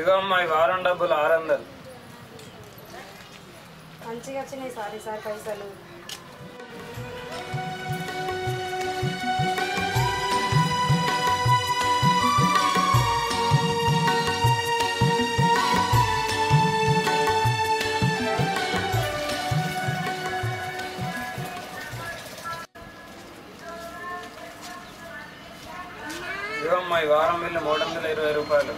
ఇదిగో అమ్మా ఈ వారం డబ్బులు ఆరు వందలు మంచిగా వచ్చినాయి సార్ ఈసారి పైసలు ఇదిగో అమ్మా ఈ వారం బిల్లు మూడు వందల ఇరవై రూపాయలు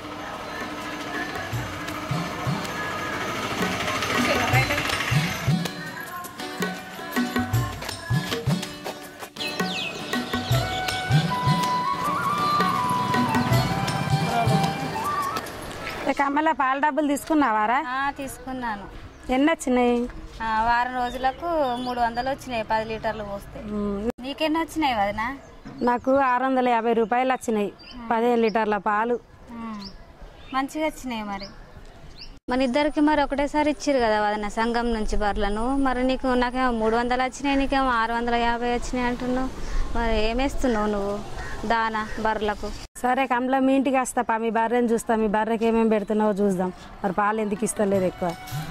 ఏ కమ్మల పాల డబ్బులు తీసుకున్నావారా ఆ, తీసుకున్నాను ఎన్ని వచ్చినాయి ఆ, వారం రోజులకు మూడు వందలు వచ్చినాయి పది లీటర్లు పోస్తే మ్, నీకెన్ని వచ్చినాయి వదినా నాకు ఆరు వందల యాభై రూపాయలు వచ్చినాయి పదిహేను లీటర్ల పాలు ఉమ్, మంచిగా వచ్చినాయి మరి మన ఇద్దరికి మరి ఒకటేసారి ఇచ్చిరు కదా వదిన సంఘం నుంచి బర్లను మరి నీకు నాకేమో మూడు వందలు వచ్చినాయి నీకేమో ఆరు వందల యాభై వచ్చినాయి అంటున్నావు మరి ఏమేస్తున్నావు నువ్వు దానా బర్రెలకు సరే కమల మీ ఇంటికి వస్తా పా మీ బర్రెని చూస్తా మీ బర్రెకి ఏమేమి పెడుతున్నావో చూద్దాం మరి పాలు ఎందుకు ఇస్తలేదు ఎక్కువ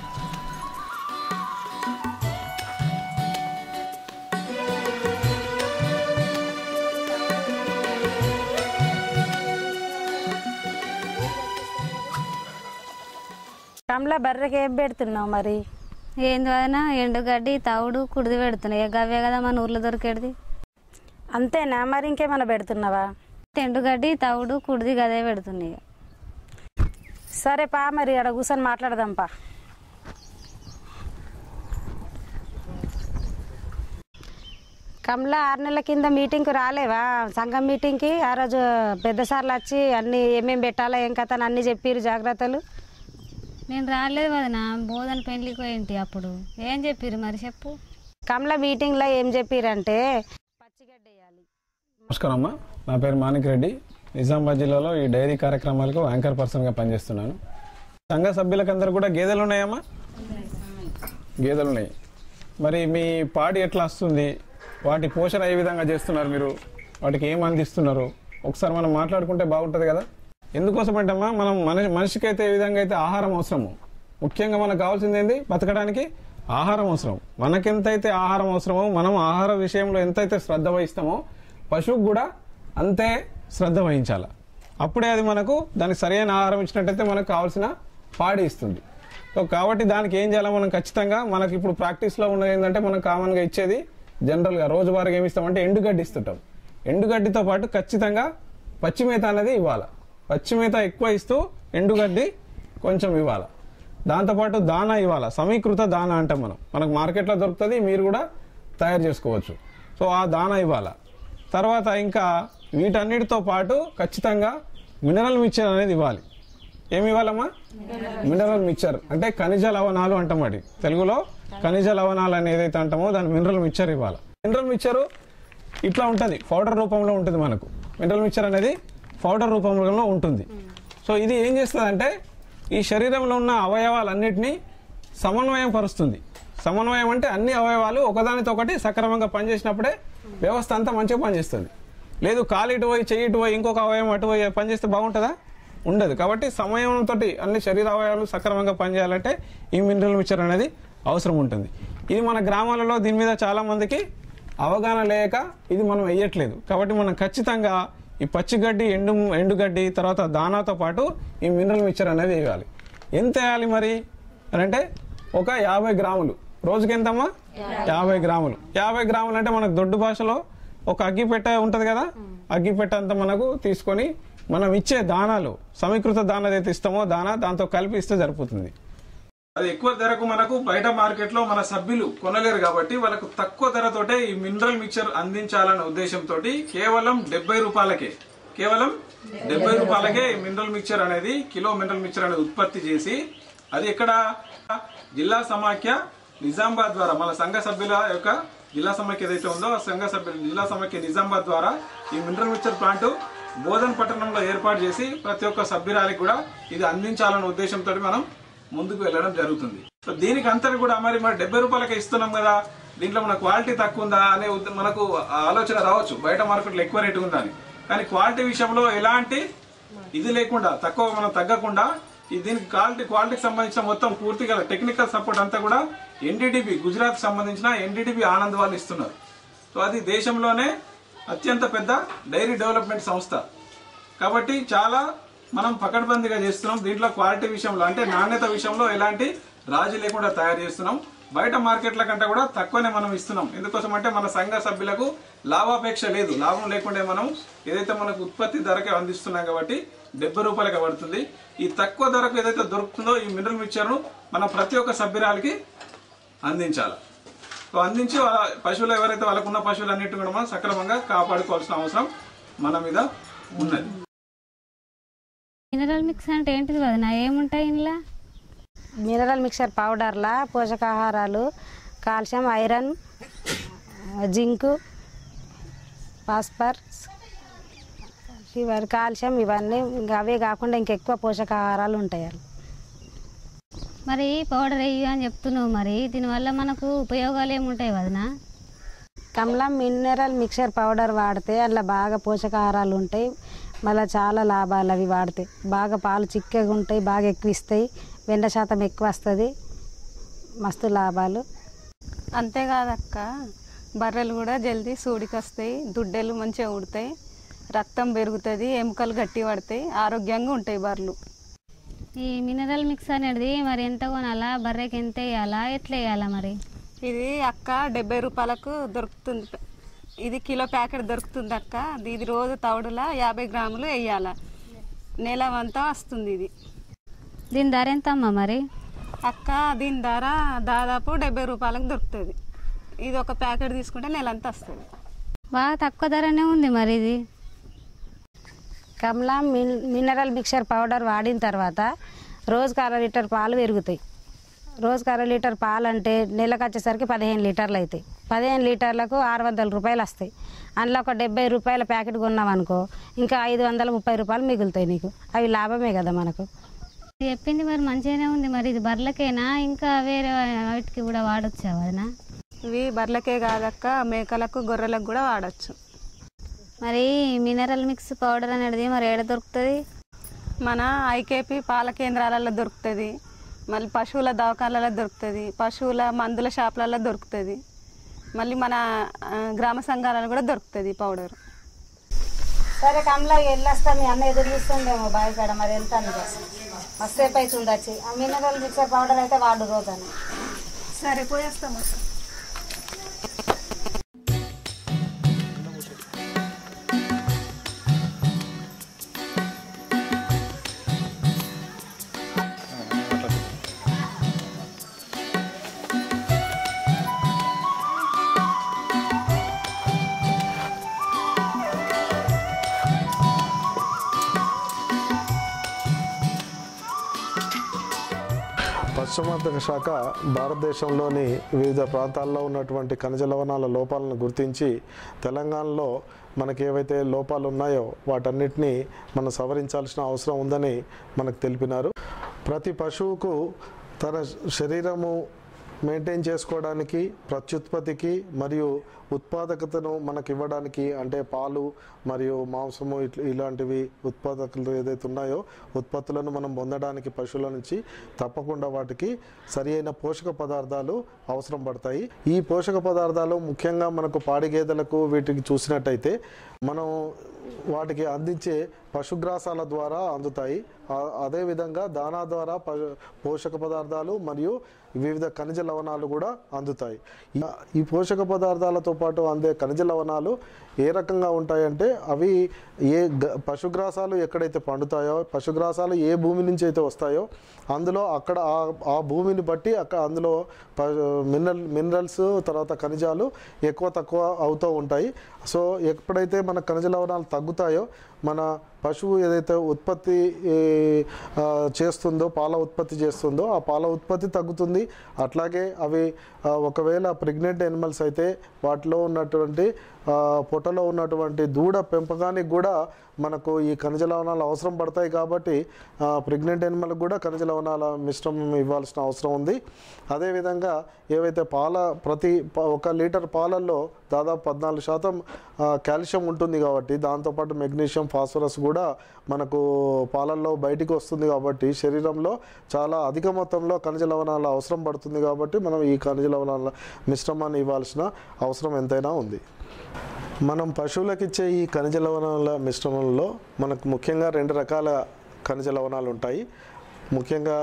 కమల బర్రెకి ఏం పెడుతున్నావు మరి ఏంది వదిన ఎండుగడ్డి తవుడు కుడిది పెడుతున్నాయి ఇక అవే కదా మన ఊర్లో దొరికేది అంతేనా మరి ఇంకేమైనా పెడుతున్నావా ఎండుగడ్డి తవుడు కుడిది గదే పెడుతున్నాయి ఇక. సరే పా మరి అక్కడ కూర్చొని మాట్లాడదాం పా కమలా ఆరు నెలల కింద మీటింగ్కి రాలేవా సంఘం మీటింగ్కి ఆ రోజు పెద్ద సార్లు వచ్చి అన్ని ఏమేమి పెట్టాలో ఏం కథ అని అన్ని చెప్పిరు జాగ్రత్తలు నేను రాలేదు వదిన బోధన పెళ్లికి పోయింటి అప్పుడు ఏం చెప్పిర్రు మరి చెప్పు కమల మీటింగ్లో ఏం చెప్పిరంటే పచ్చిగడ్డ వేయాలి నమస్కారం అమ్మా నా పేరు మాణిక్ రెడ్డి నిజామాబాద్ జిల్లాలో ఈ డైరీ కార్యక్రమాలకు యాంకర్ పర్సన్గా పనిచేస్తున్నాను సంఘ సభ్యులకందరూ కూడా గేదెలు ఉన్నాయమ్మా గేదెలు ఉన్నాయి మరి మీ పాడి ఎట్లా వస్తుంది వాటి పోషణ ఏ విధంగా చేస్తున్నారు మీరు వాటికి ఏం అందిస్తున్నారు ఒకసారి మనం మాట్లాడుకుంటే బాగుంటుంది కదా ఎందుకోసం అంటమ్మా మనం మనిషి మనిషికైతే ఏ విధంగా అయితే ఆహారం అవసరము ముఖ్యంగా మనకు కావాల్సింది ఏంది బతకడానికి ఆహారం అవసరం మనకెంతైతే ఆహారం అవసరమో మనం ఆహార విషయంలో ఎంతైతే శ్రద్ధ వహిస్తామో పశువుకు కూడా అంతే శ్రద్ధ వహించాలి అప్పుడే అది మనకు దానికి సరైన ఆహారం ఇచ్చినట్టయితే మనకు కావాల్సిన పాడి ఇస్తుంది సో కాబట్టి దానికి ఏం చేయాలి మనం ఖచ్చితంగా మనకి ఇప్పుడు ప్రాక్టీస్లో ఉన్నది ఏంటంటే మనం కామన్గా ఇచ్చేది జనరల్గా రోజువారీగా ఏమి ఇస్తామంటే ఎండుగడ్డి ఇస్తుంటాం ఎండుగడ్డితో పాటు ఖచ్చితంగా పచ్చిమేత అనేది ఇవ్వాలి పచ్చిమేత ఎక్కువ ఇస్తూ ఎండుగడ్డి కొంచెం ఇవ్వాలి దాంతోపాటు దానా ఇవ్వాలి సమీకృత దానా అంటాం మనం మనకు మార్కెట్లో దొరుకుతుంది మీరు కూడా తయారు చేసుకోవచ్చు సో ఆ దానా ఇవ్వాలి తర్వాత ఇంకా వీటన్నిటితో పాటు ఖచ్చితంగా మినరల్ మిక్చర్ అనేది ఇవ్వాలి ఏమి ఇవ్వాలమ్మా మినరల్ మిక్చర్ అంటే ఖనిజ లవణాలు అంటాం వాటి తెలుగులో ఖనిజ లవణాలు అని ఏదైతే అంటామో దాని మినరల్ మిక్చర్ ఇవ్వాలి మినరల్ మిక్చరు ఇట్లా ఉంటుంది పౌడర్ రూపంలో ఉంటుంది మనకు మినరల్ మిక్చర్ అనేది పౌడర్ రూపంలో ఉంటుంది సో ఇది ఏం చేస్తుంది అంటే ఈ శరీరంలో ఉన్న అవయవాలన్నిటినీ సమన్వయం పరుస్తుంది సమన్వయం అంటే అన్ని అవయవాలు ఒకదానితో ఒకటి సక్రమంగా పనిచేసినప్పుడే వ్యవస్థ అంతా మంచిగా పనిచేస్తుంది లేదు కాలు ఇటు పోయి చెయ్యి ఇటు పోయి ఇంకొక అవయవం అటు పోయి పనిచేస్తే బాగుంటుందా ఉండదు కాబట్టి సమయంతో అన్ని శరీర అవయవాలు సక్రమంగా పనిచేయాలంటే ఈ మినరల్ మిక్చర్ అనేది అవసరం ఉంటుంది ఇది మన గ్రామాలలో దీని మీద చాలా మందికి అవగాహన లేక ఇది మనం వేయట్లేదు కాబట్టి మనం ఖచ్చితంగా ఈ పచ్చిగడ్డి ఎండు ఎండుగడ్డి తర్వాత దానాతో పాటు ఈ మినరల్ మిక్చర్ అనేది వేయాలి ఎంత వేయాలి మరి అని అంటే ఒక యాభై గ్రాములు రోజుకి ఎంతమ్మా యాభై గ్రాములు యాభై గ్రాములు అంటే మనకు దొడ్డు భాషలో ఒక అగ్గిపెట్ట ఉంటుంది కదా అగ్గిపెట్ట అంతా మనకు తీసుకొని మనం ఇచ్చే దానాలు సమీకృత దాన ఏదైతే ఇస్తామో దానా దాంతో కలిపి ఇస్తే సరిపోతుంది అది ఎక్కువ ధరకు మనకు బయట మార్కెట్ లో మన సభ్యులు కొనలేరు కాబట్టి వాళ్ళకు తక్కువ ధరతోటే ఈ మినరల్ మిక్చర్ అందించాలన్న ఉద్దేశంతో కేవలం డెబ్బై రూపాయలకే కేవలం డెబ్బై రూపాయలకే ఈ మినరల్ మిక్చర్ అనేది కిలో మినరల్ మిక్చర్ అనేది ఉత్పత్తి చేసి అది ఎక్కడ జిల్లా సమాఖ్య నిజామాబాద్ ద్వారా మన సంఘ సభ్యుల యొక్క జిల్లా సమాఖ్య ఏదైతే ఉందో ఆ సంఘ సభ్యులు జిల్లా సమాఖ్య నిజామాబాద్ ద్వారా ఈ మినరల్ మిక్చర్ ప్లాంట్ బోధన్ పట్టణంలో ఏర్పాటు చేసి ప్రతి ఒక్క సభ్యురాలికి కూడా ఇది అందించాలన్న ఉద్దేశంతో మనం ముందుకు వెళ్ళడం జరుగుతుంది సో దీనికి అంతటి కూడా మరి మరి డెబ్బై రూపాయలకే ఇస్తున్నాం కదా దీంట్లో మన క్వాలిటీ తక్కువ ఉందా అనే ఉద్ద- మనకు ఆలోచన రావచ్చు బయట మార్కెట్లో ఎక్కువ రేటు ఉందా అని కానీ క్వాలిటీ విషయంలో ఎలాంటి ఇది లేకుండా తక్కువ మనం తగ్గకుండా ఈ దీనికి క్వాలిటీ క్వాలిటీకి సంబంధించిన మొత్తం పూర్తిగా టెక్నికల్ సపోర్ట్ అంతా కూడా ఎన్డీడీబీ గుజరాత్ సంబంధించిన ఎన్డీడీబీ ఆనంద్ వాళ్ళు ఇస్తున్నారు సో అది దేశంలోనే అత్యంత పెద్ద డైరీ డెవలప్మెంట్ సంస్థ కాబట్టి చాలా మనం పకడ్బందీగా చేస్తున్నాం దీంట్లో క్వాలిటీ విషయంలో అంటే నాణ్యత విషయంలో ఎలాంటి రాజీ లేకుండా తయారు చేస్తున్నాం బయట మార్కెట్ల కంటే కూడా తక్కువనే మనం ఇస్తున్నాం ఎందుకోసం అంటే మన సంఘ సభ్యులకు లాభాపేక్ష లేదు లాభం లేకుండా మనం ఏదైతే మనకు ఉత్పత్తి ధరకే అందిస్తున్నాం కాబట్టి డెబ్బై రూపాయలకి పడుతుంది ఈ తక్కువ ధరకు ఏదైతే దొరుకుతుందో ఈ మినరల్ మిక్చర్ను మనం ప్రతి ఒక్క సభ్యురాలకి అందించాలి సో అందించి వాళ్ళ పశువులు ఎవరైతే వాళ్ళకు ఉన్న పశువులు అన్నిటి కూడా మనం సక్రమంగా కాపాడుకోవాల్సిన అవసరం మన మీద ఉన్నది మినరల్ మిక్స్ అంటే ఏంటిది వదిన ఏముంటాయి ఇందులో మినరల్ మిక్చర్ పౌడర్లా పోషకాహారాలు కాల్షియం ఐరన్ జింకు ఫాస్ఫరస్ ఇవన్నీ కాల్షియం ఇవన్నీ ఇంకా అవే కాకుండా ఇంకెక్కువ పోషకాహారాలు ఉంటాయి అందులో. మరి పౌడర్ వేయి అని చెప్తున్నావు మరి దీనివల్ల మనకు ఉపయోగాలు ఏముంటాయి వదిన కమలం మినరల్ మిక్చర్ పౌడర్ వాడితే అందులో బాగా పోషకాహారాలు ఉంటాయి మళ్ళీ చాలా లాభాలు అవి వాడితే బాగా పాలు చిక్కగా ఉంటాయి బాగా ఎక్కువ ఇస్తాయి వెన్న శాతం ఎక్కువ వస్తుంది మస్తు లాభాలు అంతేకాదక్క బర్రెలు కూడా జల్దీ సూడికి వస్తాయి దుడ్డెలు మంచిగా ఉడతాయి రక్తం పెరుగుతుంది ఎముకలు గట్టి పడతాయి ఆరోగ్యంగా ఉంటాయి బర్రెలు ఈ మినరల్ మిక్స్ అనేది మరి ఎంత కొనాలా బర్రెకి ఎంత వేయాలా ఎట్లా వేయాలా మరి ఇది అక్క డెబ్బై రూపాయలకు దొరుకుతుంది ఇది కిలో ప్యాకెట్ దొరుకుతుంది అక్క ఇది రోజు తవుడులా యాభై గ్రాములు వేయాల నెల అంతా వస్తుంది ఇది దీని ధర ఎంత అమ్మా మరి అక్క దీని ధర దాదాపు డెబ్బై రూపాయలకు దొరుకుతుంది ఇది ఒక ప్యాకెట్ తీసుకుంటే నెలంతా వస్తుంది బాగా తక్కువ ధరనే ఉంది మరి ఇది కమలా మిన్ మినరల్ మిక్చర్ పౌడర్ వాడిన తర్వాత రోజుకు అర లీటర్ పాలు పెరుగుతాయి రోజుకు అర లీటర్ పాలు అంటే నెలకు వచ్చేసరికి పదిహేను లీటర్లు అవుతాయి పదిహేను లీటర్లకు ఆరు వందల రూపాయలు వస్తాయి అందులో ఒక డెబ్బై రూపాయల ప్యాకెట్ కొన్నాం అనుకో ఇంకా ఐదు వందల ముప్పై రూపాయలు మిగులుతాయి నీకు అవి లాభమే కదా మనకు చెప్పింది మరి మంచిగానే ఉంది మరి ఇది బర్రెలకేనా ఇంకా వేరే వాటికి కూడా వాడొచ్చా వదినా ఇవి బర్రెలకే కాదక్క మేకలకు గొర్రెలకు కూడా వాడచ్చు మరి మినరల్ మిక్స్ పౌడర్ అనేది మరి ఏడ దొరుకుతుంది మన ఐకేపీ పాల కేంద్రాలలో దొరుకుతుంది మళ్ళీ పశువుల దవాఖానాలలో దొరుకుతుంది పశువుల మందుల షాపులలో దొరుకుతుంది మళ్ళీ మన ఆ, గ్రామ సంఘాలలో కూడా దొరుకుతుంది ఈ పౌడర్ సరే కమలా వెళ్ళొస్తా మీ అన్న ఎదురు చూస్తుండేమో బావి కాడ మరి వెళ్తాను మస్తు సేపు అవుతుంది వచ్చి ఆ మినరల్ మిక్చర్ పౌడర్ అయితే వాడు రోజని సరే పోయేస్తాము పశ్చిమార్థక శాఖ భారతదేశంలోని వివిధ ప్రాంతాల్లో ఉన్నటువంటి ఖనిజ లవణాల లోపాలను గుర్తించి తెలంగాణలో మనకి ఏవైతే లోపాలు ఉన్నాయో వాటన్నిటినీ మనం సవరించాల్సిన అవసరం ఉందని మనకు తెలిపినారు ప్రతి పశువుకు తన శరీరము మెయింటైన్ చేసుకోవడానికి ప్రత్యుత్పత్తికి మరియు ఉత్పాదకతను మనకి ఇవ్వడానికి అంటే పాలు మరియు మాంసము ఇట్ల ఇలాంటివి ఉత్పాదకలు ఏదైతే ఉన్నాయో ఉత్పత్తులను మనం పొందడానికి పశువుల నుంచి తప్పకుండా వాటికి సరి అయిన పోషక పదార్థాలు అవసరం పడతాయి ఈ పోషక పదార్థాలు ముఖ్యంగా మనకు పాడి గేదెలకు వీటికి చూసినట్టయితే మనం వాటికి అందించే పశుగ్రాసాల ద్వారా అందుతాయి ఆ- అదేవిధంగా దానా ద్వారా ప- పోషక పదార్థాలు మరియు వివిధ ఖనిజ లవణాలు కూడా అందుతాయి ఈ- ఈ పోషక పదార్థాలతో పాటు అందే ఖనిజ లవణాలు ఏ రకంగా ఉంటాయంటే అవి ఏ గ- పశుగ్రాసాలు ఎక్కడైతే పండుతాయో పశుగ్రాసాలు ఏ భూమి నుంచి అయితే వస్తాయో అందులో అక్కడ ఆ- ఆ భూమిని బట్టి అక్కడ అందులో ప- మినరల్ మినరల్స్ తర్వాత ఖనిజాలు ఎక్కువ తక్కువ అవుతూ ఉంటాయి సో ఎప్పుడైతే మన ఖనిజ లవణాలు తగ్గుతాయో మన పశువు ఏదైతే ఉత్పత్తి ఏ, ఆ, చేస్తుందో పాల ఉత్పత్తి చేస్తుందో ఆ పాల ఉత్పత్తి తగ్గుతుంది అట్లాగే అవి ఆ, ఒకవేళ ప్రెగ్నెంట్ ఎనిమల్స్ అయితే వాటిలో ఉన్నటువంటి ఆ, పొట్టలో ఉన్నటువంటి దూడ పెంపకానికి కూడా మనకు ఈ ఖనిజ లవణాలు అవసరం పడతాయి కాబట్టి ప్రెగ్నెంట్ ఎనిమల్కి కూడా ఖనిజ లవణాల మిశ్రమం ఇవ్వాల్సిన అవసరం ఉంది అదేవిధంగా ఏవైతే పాల ప్రతి ప- ఒక లీటర్ పాలల్లో దాదాపు పద్నాలుగు శాతం ఆ, కాల్షియం ఉంటుంది కాబట్టి దాంతోపాటు మెగ్నీషియం ఫాస్ఫరస్ కూడా మనకు పాలల్లో బయటికి వస్తుంది కాబట్టి శరీరంలో చాలా అధిక మొత్తంలో ఖనిజ లవణాల అవసరం పడుతుంది కాబట్టి మనం ఈ ఖనిజ లవణాల మిశ్రమాన్ని ఇవ్వాల్సిన అవసరం ఎంతైనా ఉంది మనం పశువులకు ఇచ్చే ఈ ఖనిజ లవణాల మిశ్రమంలో మనకు ముఖ్యంగా రెండు రకాల ఖనిజ లవణాలు ఉంటాయి ముఖ్యంగా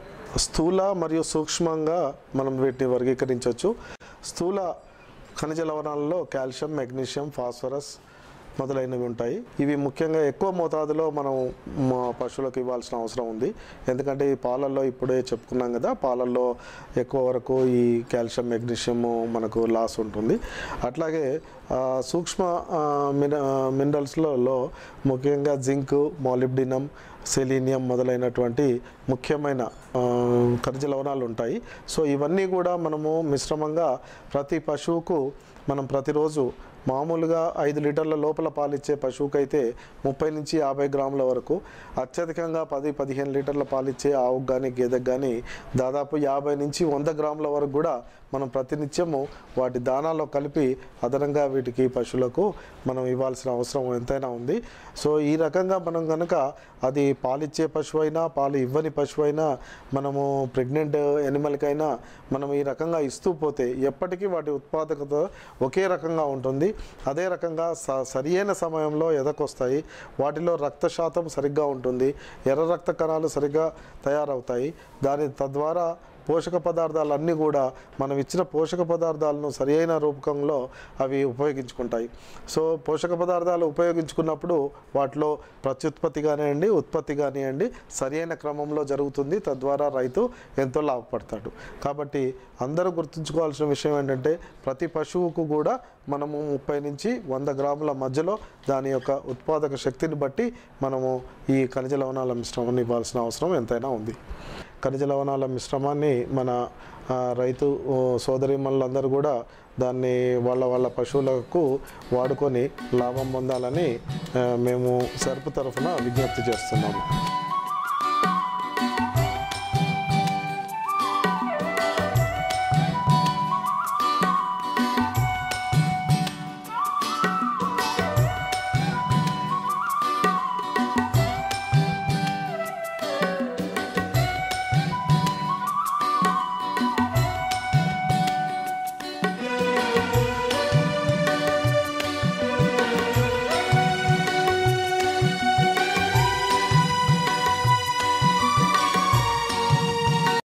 స్థూల మరియు సూక్ష్మంగా మనం వీటిని వర్గీకరించవచ్చు స్థూల ఖనిజ లవణాలలో కాల్షియం మెగ్నీషియం ఫాస్ఫరస్ మొదలైనవి ఉంటాయి ఇవి ముఖ్యంగా ఎక్కువ మోతాదులో మనం మా పశువులకు ఇవ్వాల్సిన అవసరం ఉంది ఎందుకంటే ఈ పాలల్లో ఇప్పుడే చెప్పుకున్నాం కదా పాలల్లో ఎక్కువ వరకు ఈ కాల్షియం మెగ్నీషియం మనకు లాస్ ఉంటుంది అట్లాగే ఆ, సూక్ష్మ ఆ, మిన మినరల్స్లలో ముఖ్యంగా జింక్ మాలిబ్డినం సెలీనియం మొదలైనటువంటి ముఖ్యమైన ఆ, ఖనిజ లవణాలు ఉంటాయి సో ఇవన్నీ కూడా మనము మిశ్రమంగా ప్రతి పశువుకు మనం ప్రతిరోజు మామూలుగా ఐదు లీటర్ల లోపల పాలిచ్చే పశువుకైతే ముప్పై నుంచి యాభై గ్రాముల వరకు అత్యధికంగా పది పదిహేను లీటర్ల పాలిచ్చే ఆవుకు కానీ గేదెకు కానీ దాదాపు యాభై నుంచి వంద గ్రాముల వరకు కూడా మనం ప్రతినిత్యము వాటి దానాలో కలిపి అదనంగా వీటికి పశువులకు మనం ఇవ్వాల్సిన అవసరం ఎంతైనా ఉంది సో ఈ రకంగా మనం కనుక అది పాలిచ్చే పశువు అయినా పాలు ఇవ్వని పశువు అయినా మనము ప్రెగ్నెంట్ ఎనిమల్కైనా మనం ఈ రకంగా ఇస్తూ పోతే ఎప్పటికీ వాటి ఉత్పాదకత ఒకే రకంగా ఉంటుంది అదే రకంగా స సరియైన సమయంలో ఎదకొస్తాయి వాటిలో రక్త శాతం సరిగ్గా ఉంటుంది ఎర్ర రక్త కణాలు సరిగ్గా తయారవుతాయి దాని తద్వారా పోషక పదార్థాలు అన్నీ కూడా మనం ఇచ్చిన పోషక పదార్థాలను సరియైన రూపకంలో అవి ఉపయోగించుకుంటాయి సో పోషక పదార్థాలు ఉపయోగించుకున్నప్పుడు వాటిలో ప్రత్యుత్పత్తి కానివ్వండి ఉత్పత్తి కానివ్వండి సరియైన క్రమంలో జరుగుతుంది తద్వారా రైతు ఎంతో లాభపడతాడు కాబట్టి అందరూ గుర్తుంచుకోవాల్సిన విషయం ఏంటంటే ప్రతి పశువుకు కూడా మనము ముప్పై నుంచి వంద గ్రాముల మధ్యలో దాని యొక్క ఉత్పాదక శక్తిని బట్టి మనము ఈ ఖనిజ లవణాల మిశ్రమాన్ని ఇవ్వాల్సిన అవసరం ఎంతైనా ఉంది ఖనిజ లవణాల మిశ్రమాన్ని మన ఆ, రైతు ఓ, సోదరీమణులందరూ కూడా దాన్ని వాళ్ళ వాళ్ళ పశువులకు వాడుకొని లాభం పొందాలని ఆ, మేము సరుపు తరఫున విజ్ఞప్తి చేస్తున్నాము